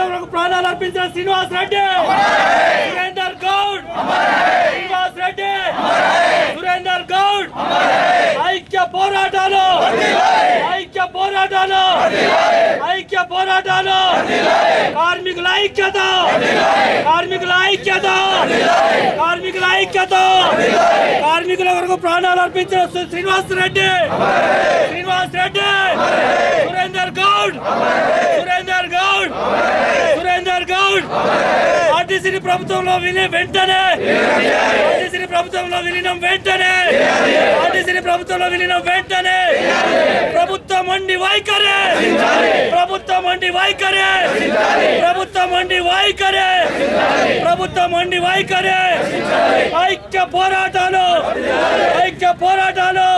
వరకు ప్రాణాలు అర్పించిన శ్రీనివాస్ రెడ్డి సురేందర్ గౌడ్ శ్రీనివాస్ రెడ్డి సురేందర్ గౌడ్ ఐక్య పోరాటాలు ఐక్య పోరాటాలు ఐక్య పోరాటాలు కార్మికుల ఐక్యత కార్మికుల ఐక్యత కార్మికుల ఐక్యత కార్మికుల వరకు ప్రాణాలు అర్పించిన శ్రీ- శ్రీనివాస్ రెడ్డి శ్రీనివాస్ రెడ్డి సురేందర్ గౌడ్ సురేందర్ గౌడ్ సురేందర్ గౌడ్ ఆర్టీసీని ప్రభుత్వంలో విని వెంటనే ఆర్టీసీని ప్రభుత్వంలో విలీనం వెంటనే ఆర్టీసీని ప్రభుత్వంలో విలీనం వెంటనే ప్రభుత్వం మండి వైఖరి ప్రభుత్వం మండి వైఖరి ప్రభుత్వం మండి వైఖరి ప్రభుత్వం మండి వైఖరి ఐక్య పోరాటాలు ఐక్య పోరాటాలు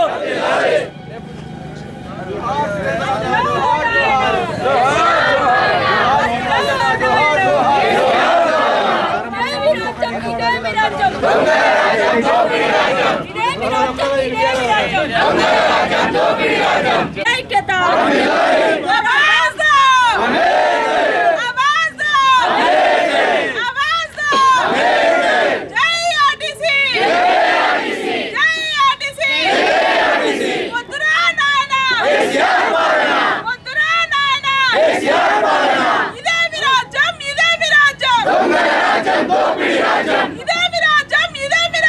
ఐక్యత జై ఆర్టీసీ జై ఆర్టీసీ వద్దురా నాయనా వద్దురా నాయనా ఇదే మీ రాజ్యం ఇదే మీ రాజ్యం ఇదే మీ రాజ్యం ఇదే మీ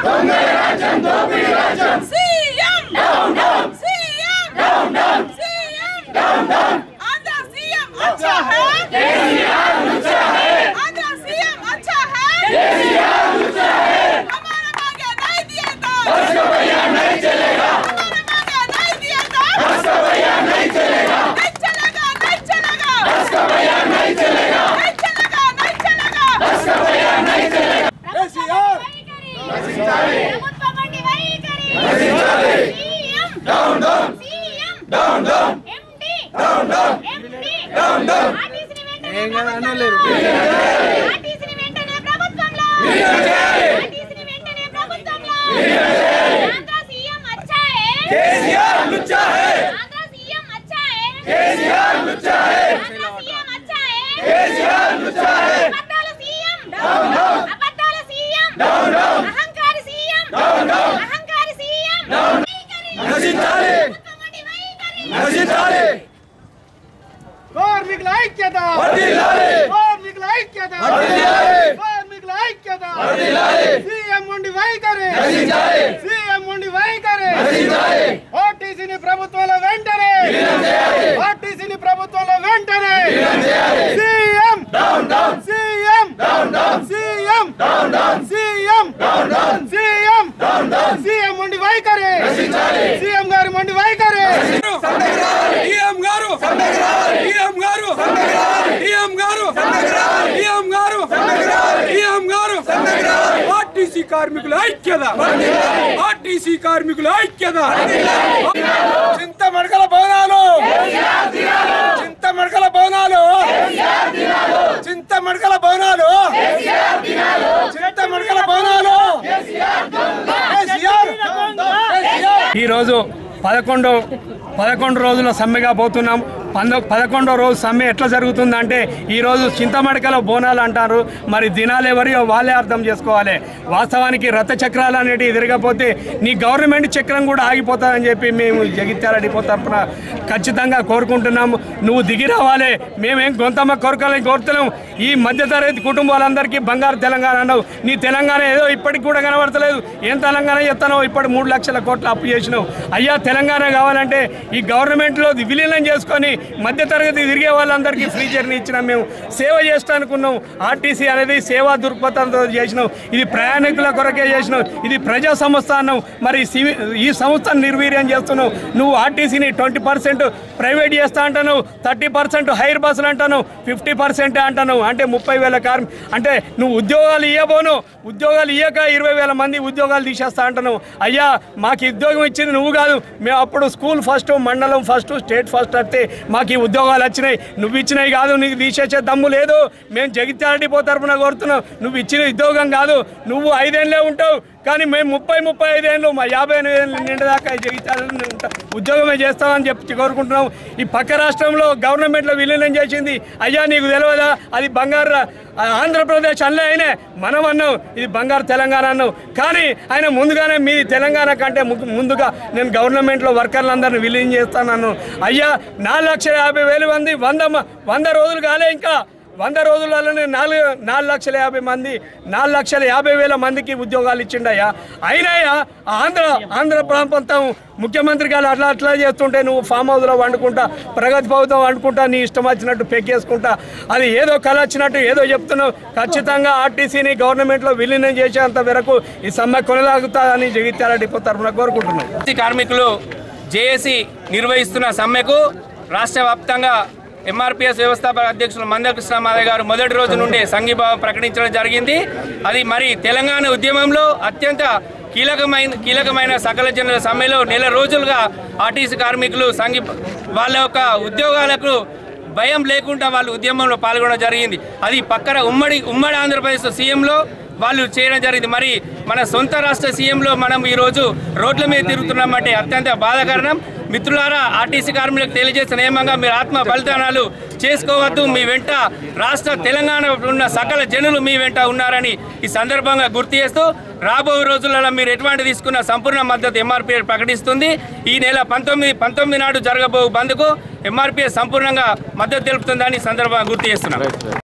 రాజ్యం CM CM CM Andhra CM అచ్చా హై आंध्र सीएम अच्छा है हमारा मांगे नहीं दिए तो नहीं चलेगा हमारा मांगे नहीं दिए तो नहीं चलेगा नहीं चलेगा नहीं चलेगा नहीं चलेगा नहीं चलेगा ప్రభుత్వం వంటి వైఖరి CM down down CM down down MD down down MD down down ఆర్టీసీని వెంటనే ఆర్టీసీని వెంటనే ప్రభుత్వంలో ఆర్టీసీని వెంటనే ప్రభుత్వంలో ఆంధ్ర సీఎం అచ్చా హై కేసీఆర్ లుచ్చా హై ఆంధ్ర సీఎం అచ్చా హై కేసీఆర్ లుచ్చా హై ఆంధ్ర సీఎం అచ్చా హై కేసీఆర్ లుచ్చా హై అబద్ధాల సీఎం డౌన్ డౌన్ అబద్ధాల సీఎం డౌన్ డౌన్ అహంకారి సీఎం డౌన్ డౌన్ అహంకారి సీఎం డౌన్ నశించాలి నశించాలి కార్మికుల ఐక్యత కార్మికుల ఐక్యత కార్మికుల ఐక్యత సీఎం ఉండి వైఖరి సీఎం ఉండి వైఖరి ఆర్టీసీని ప్రభుత్వంలో వెంటనే ఆర్టీసీని ప్రభుత్వంలో వెంటనే CM CM CM CM CM CM ఉండి వైఖరి సీఎం గారి మొండి వైఖరి ఈఎం గారు ఈఎం గారు ఈఎం గారు ఈఎం గారు ఈఎం గారు ఆర్టీసీ కార్మికుల ఐక్యత ఆర్టీసీ కార్మికుల ఐక్యత చింత మడకల భవనాలు చింత మడకల భవనాలు చింత మడకల భవనాలు చింత మడకల భవనాలు కేసీఆర్ కేసీఆర్ ఈరోజు పదకొండు పదకొండు రోజుల సమ్మెగా పోతున్నాం పంద పదకొండో రోజు సమ్మె ఎట్లా జరుగుతుందంటే ఈరోజు చింతమడకలో బోనాలు అంటారు మరి దినాలు ఎవరియో వాళ్ళే అర్థం చేసుకోవాలి వాస్తవానికి రథ చక్రాలు అనేటివి తిరగపోతే నీ గవర్నమెంట్ చక్రం కూడా ఆగిపోతుందని చెప్పి మేము జగిత్యాల డిపో తరఫున ఖచ్చితంగా కోరుకుంటున్నాము నువ్వు దిగి రావాలి మేమేం గొంతమ్మ కోరుకోవాలని కోరుతున్నాం ఈ మధ్యతరగతి కుటుంబాలందరికీ బంగారు తెలంగాణ అన్నావు నీ తెలంగాణ ఏదో ఇప్పటికి కూడా కనబడతలేదు ఏం తెలంగాణ చెప్తానో ఇప్పటి మూడు లక్షల కోట్ల అప్పు చేసినావు అయ్యా తెలంగాణ కావాలంటే ఈ గవర్నమెంట్లో విలీనం చేసుకొని మధ్యతరగతి తిరిగే వాళ్ళందరికీ ఫ్రీ జర్నీ ఇచ్చినాం మేము సేవ చేస్తా అనుకున్నాం ఆర్టీసీ అనేది సేవా దృక్పథంతో చేసినాం ఇది ప్రయాణికుల కొరకే చేసినావు ఇది ప్రజా సంస్థ అన్నావు మరి సివి- ఈ సంస్థను నిర్వీర్యం చేస్తున్నావు నువ్వు ఆర్టీసీని ట్వంటీ పర్సెంట్ ప్రైవేట్ చేస్తా అంటాను థర్టీ పర్సెంట్ హైర్ బస్సులు అంటాను ఫిఫ్టీ పర్సెంట్ అంటాను అంటే ముప్పై వేల కార్మి అంటే నువ్వు ఉద్యోగాలు ఇవ్వబోను ఉద్యోగాలు ఇయ్యక ఇరవై వేల మంది ఉద్యోగాలు తీసేస్తా అంటాను అయ్యా మాకు ఈ ఉద్యోగం ఇచ్చింది నువ్వు కాదు మేము అప్పుడు స్కూల్ ఫస్ట్ మండలం ఫస్ట్ స్టేట్ ఫస్ట్ వస్తే మాకు ఈ ఉద్యోగాలు వచ్చినాయి నువ్వు ఇచ్చినవి కాదు నీకు తీసేసే దమ్ము లేదు మేము జగిత్యాల డిపో తరపున కోరుతున్నావు నువ్వు ఇచ్చిన ఉద్యోగం కాదు నువ్వు ఐదేళ్ళే ఉంటావు కానీ మేము ముప్పై ముప్పై ఐదేళ్ళు మా యాభై ఎనిమిది ఏళ్ళు నిండదాకా జగిత్యాలని ఉంటా- ఉద్యోగమే చేస్తామని చెప్పి కోరుకుంటున్నాం ఈ పక్క రాష్ట్రంలో గవర్నమెంట్లో విలీనం చేసింది అయ్యా నీకు తెలియదా అది బంగారు రా- ఆ ఆంధ్రప్రదేశ్ అల్లే అయినే మనం అన్నాం ఇది బంగారు తెలంగాణ అన్నాం కానీ ఆయన ముందుగానే మీ తెలంగాణ కంటే ము- ముందుగా నేను గవర్నమెంట్లో వర్కర్లందరినీ విలీనం చేస్తానన్నాను అయ్యా నాలుగు లక్షల యాభై వేలు మంది వంద మ- వంద రోజులు కాలే ఇంకా వంద రోజులలోనే నాలుగు నాలుగు లక్షల యాభై మంది నాలుగు లక్షల యాభై వేల మందికి ఉద్యోగాలు ఇచ్చిండయ్యా అయినాయా ఆంధ్ర ఆంధ్ర ప్రాంతం ముఖ్యమంత్రి గారు అట్లా అట్లా చేస్తుంటే నువ్వు ఫామ్ హౌస్లో వండుకుంటా ప్రగతి భవతం వండుకుంటా నీ ఇష్టం వచ్చినట్టు పెక్కేసుకుంటా అది ఏదో కళ వచ్చినట్టు ఏదో చెప్తున్నావు ఖచ్చితంగా ఆర్టీసీని గవర్నమెంట్లో విలీనం చేసేంత వరకు ఈ సమ్మె కొనసాగుతుందని జగిత్యాల డిపో తరఫున కోరుకుంటున్నాం ఆర్టీసీ కార్మికులు జేఏసీ నిర్వహిస్తున్న సమ్మెకు రాష్ట్ర వ్యాప్తంగా ఎంఆర్పిఎస్ వ్యవస్థాపక అధ్యక్షులు మందకృష్ణ మాదయ్య గారు మొదటి రోజు నుండి సంఘీభావం ప్రకటించడం జరిగింది అది మరి తెలంగాణ ఉద్యమంలో అత్యంత కీలకమైన కీలకమైన సకల జనుల సమ్మెలో నెల రోజులుగా ఆర్టీసీ కార్మికులు సంఘీ వాళ్ళ యొక్క ఉద్యోగాలకు భయం లేకుండా వాళ్ళు ఉద్యమంలో పాల్గొనడం జరిగింది అది పక్కన ఉమ్మడి ఉమ్మడి ఆంధ్రప్రదేశ్ సీఎంలో వాళ్ళు చేయడం జరిగింది మరి మన సొంత రాష్ట్ర సీఎంలో మనం ఈరోజు రోడ్ల మీద తిరుగుతున్నామంటే అత్యంత బాధాకరణం మిత్రులారా ఆర్టీసీ కార్మికులకు తెలియజేసిన నియమంగా మీరు ఆత్మ బలిదానాలు చేసుకోవద్దు మీ వెంట రాష్ట్ర తెలంగాణ ఉన్న సకల జనులు మీ వెంట ఉన్నారని ఈ సందర్భంగా గుర్తు చేస్తూ రాబో రోజులలో మీరు ఎటువంటి తీసుకున్న సంపూర్ణ మద్దతు ఎంఆర్పీ ప్రకటిస్తుంది ఈ నెల పంతొమ్మిది పంతొమ్మిది నాడు జరగబో బంద్కు ఎంఆర్పీ సంపూర్ణంగా మద్దతు తెలుపుతుందని ఈ సందర్భంగా గుర్తు చేస్తున్నాం